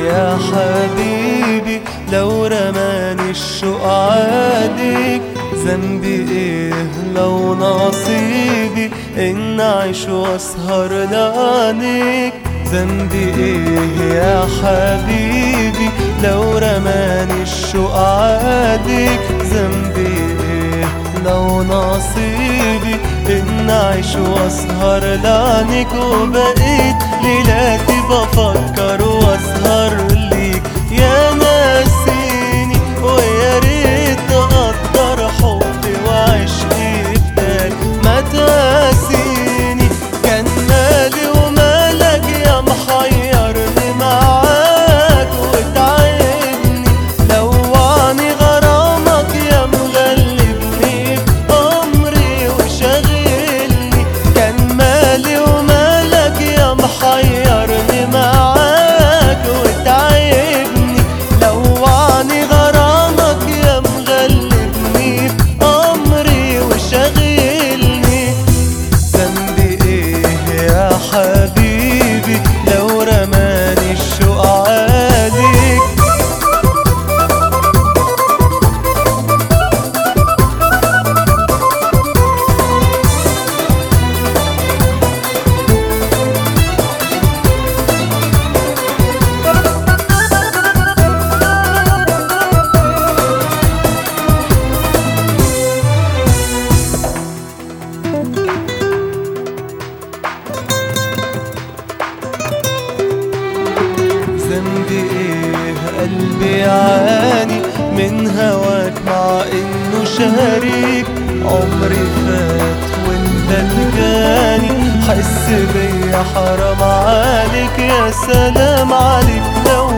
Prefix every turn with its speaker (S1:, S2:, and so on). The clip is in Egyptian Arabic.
S1: يا حبيبي لو رماني الشوق عادك ذنبي ايه لو نصيبي ان اعيش واسهر لعنك ذنبي ايه يا حبيبي لو رماني الشوق عادك ذنبي ايه لو نصيبي ان اعيش واسهر لعنك وبقيت ليلاتي بفكر واسهر ليك يا ناسيني ويا ريت تقدر حبي وعشقي بدال ما تاسيني كان مالي ومالك يا محيرني معاك وتعبني لوعني غرامك يا مغلبني بأمري وشاغلني كان مالي ومالك يا محيرني معاك وتعبني لوعني غرامك يا مغلبني بأمري وشاغلني ذنبي ايه يا حبيبي لو رماني الشوق عليك ذنبي ايه قلبي يعاني من هواك مع انه شريك عمري فات وانت تجاني حس بيا حرام عليك يا سلام عليك لو